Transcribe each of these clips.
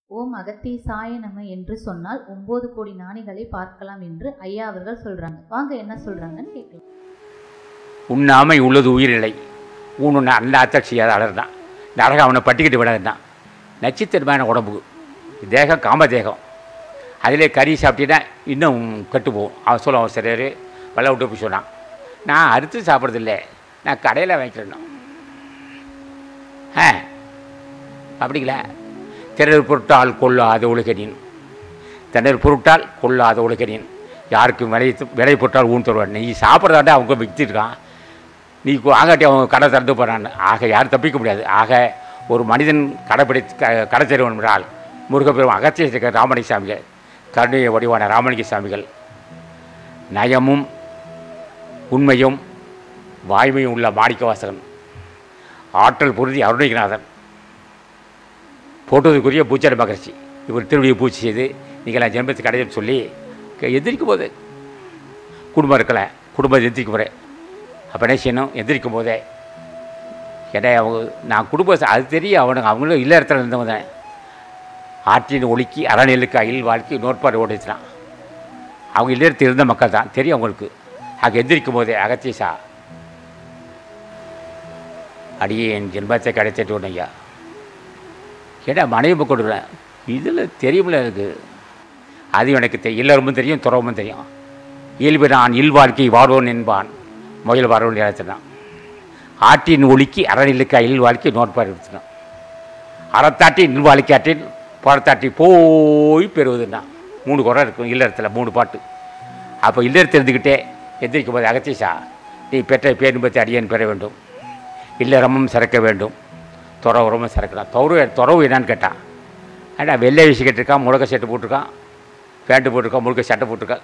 ஓம் அகத்தீசாய நம என்று சொன்னால் ஒன்பது கோடி ஞானிகளை பார்க்கலாம் என்று ஐயா அவர்கள் சொல்றாங்க வாங்க என்ன சொல்றாங்கன்னு கேட்கலாம் உண்ணாமை உள்ளது உயிரில்லை ஊனுண்ண அந்த அத்தாட்சி அலர் தான் நரகம் அவனை பட்டிக்கிட்டு விடாதுதான் நச்சுத்தன்மையான உடம்பு தேகம் காம தேகம் அதிலே கறி சாப்பிட்டீங்கன்னா இன்னும் கெட்டு போகும் அவன் சொல்ல அவன் சரியாரு வெள்ள விட்டு போய் சொன்னான் நான் அறுத்து சாப்பிட்றதில்ல நான் கடையில் வாங்கிக்கிறேன் ஆ அப்படிங்களா திறர் பொருட்டால் கொள்ளாத ஒழுகனின் திணறு பொருட்டால் கொள்ளாத ஒழுகனின் யாருக்கும் விலை விலை பொருட்டால் ஊன் தருவார் நீ சாப்பிட்றதாண்டா அவங்க விற்றுருக்கான் நீ கு- ஆகாட்டி அவங்க கடை திறந்து போகிறான்னு ஆக யாரும் தப்பிக்க முடியாது ஆக ஒரு மனிதன் கடைப்பிடி க கடை தருவன் என்றால் முருகப்பெருமான் அகத்திய ராமலிங்க சாமிகள் கருணைய வடிவான ராமலிங்க சாமிகள் நயமும் உண்மையும் வாய்மையும் உள்ள மாணிக்கவாசகன் ஆற்றல் பொருதி அருணகிநாதன் போட்டதுக்குரிய பூச்சாரி மகர்ஷி இவர் திருவிழியை பூச்சி செய்து நீங்களாம் ஜென்மத்துக்கு கிடையாது சொல்லி க- எந்திரிக்கும் போது குடும்பம் இருக்கல குடும்பம் எந்திரிக்கும் போகிறேன் அப்போ என்ன செய்யணும் எந்திரிக்கும் போதே ஏன்னா அவங்க நான் குடும்பம் ச- அது தெரியும் அவனுங்க அவங்களும் இல்ல இடத்துல இருந்தவங்க தான் ஆற்றின் ஒழுக்கி அறநிலுக்கு அயில் வாழ்க்கை நோட்பாடு ஓடிச்சுனான் அவங்க இல்லறத்தில் இருந்த மக்கள் தான் தெரியும் அவங்களுக்கு அங்கே எந்திரிக்கும் போதே அகத்தீசா அடியே என் ஜென்மத்தை கிடைச்சிட்டு உடனேயா ஏடா மனைவி கொடுக்குறேன் இதில் தெரியுமில்ல எனக்கு அது எனக்கு தெ இல்லறமும் தெரியும் துறவும் தெரியும் இயல்பு நான் இல்வாழ்க்கை வாழ்வோன் என்பான் முயல் வாழ்வோன் இழத்தினான் ஆற்றின் ஒழுக்கி அறநிலுக்கு அயில் வாழ்க்கை நோட்பாடு எடுத்துனான் அறத்தாட்டி நில்வாழ்க்கை ஆற்றின் புறத்தாட்டி போய் பெறுவதுன்னா மூணு குறை இருக்கும் இல்லறத்தில் மூணு பாட்டு அப்போ இல்லறத்தில் இருந்துக்கிட்டே எந்திரிக்கும் போது அகத்தீசா நீ பெற்ற பேரின்பத்தை அடியேன் பெற வேண்டும் இல்லறமும் சிறக்க வேண்டும் துறவுறமும் சிறக்கலாம் துறவு துறவு என்னன்னு கேட்டான் ஏடா வெள்ளை வீசி கட்டிருக்கான் முழுக்க சட்டை போட்டிருக்கான் பேண்ட்டு போட்டிருக்கான் முழுக்க சட்டை போட்டிருக்கான்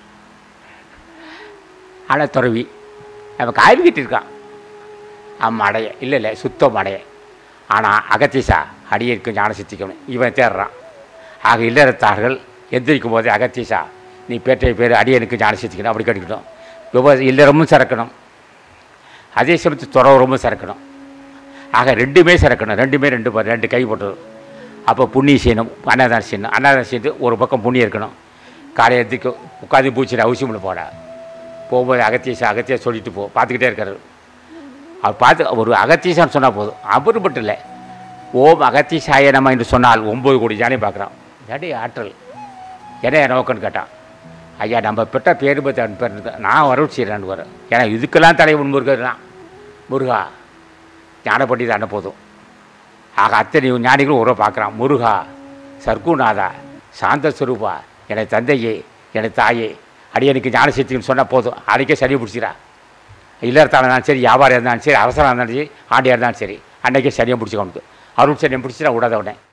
ஆனால் துறவி அவன் காய்வு கட்டியிருக்கான் அவன் அடைய இல்லை இல்லை சுத்தம் அடைய ஆனால் அகத்தீசா அடியிற்கு ஞான சித்திக்கணும் இவன் தேடுறான் ஆக இல்லறத்தார்கள் எந்திரிக்கும் போதே அகத்தீசா நீ பேற்றை பேர் அடியனுக்கு ஞான சித்திக்கணும் அப்படி கட்டிக்கணும் விவ இல்லறமும் சிறக்கணும் அதே சமயத்து துறவரமும் சிறக்கணும் ஆக ரெண்டுமே சிறக்கணும் ரெண்டுமே ரெண்டு ப- ரெண்டு கை போட்டு அப்போ புண்ணியம் செய்யணும் அன்னதானம் செய்யணும் அன்னதானம் செய்து ஒரு பக்கம் புண்ணியம் இருக்கணும் காலையில் எதுக்கு உட்காந்து பூச்சிட்டு அவசியம் இல்லை போட போகும்போது அகத்தீசா அகத்தியா சொல்லிட்டு போ பார்த்துக்கிட்டே இருக்காரு அவர் பார்த்து ஒரு அகத்தீசான்னு சொன்னால் போதும் அவர் மட்டும் இல்லை ஓம் அகத்தீசாய நம்ம என்று சொன்னால் ஒம்பது கோடி ஜானே பார்க்குறான் ஏடி ஆற்றல் என்ன நோக்கன்னு கேட்டான் ஐயா நம்ம பெற்ற பேரு பற்றி பேர் நான் வரவு செய்கிறேன்னு வர ஏன்னா இதுக்கெல்லாம் தலைவன் முருகர் தான் முருகா ஞானப்பட்டி தானே போதும் ஆக அத்தனை ஞானிகளும் உறவை பார்க்குறான் முருகா சர்க்குநாதா சாந்த சுரூபா எனது தந்தையே எனது தாயே அடியனுக்கு ஞான சக்தின்னு சொன்னால் போதும் அன்றைக்கே சரி பிடிச்சிடா இல்லறத்தான இருந்தாலும் சரி வியாபாரம் இருந்தாலும் சரி அவசரம் இருந்தாலும் சரி ஆண்டியாக இருந்தாலும் சரி அன்றைக்கே சரியாக பிடிச்சிக்கணும் அருள் சரியம் பிடிச்சிடா விடாத உடனே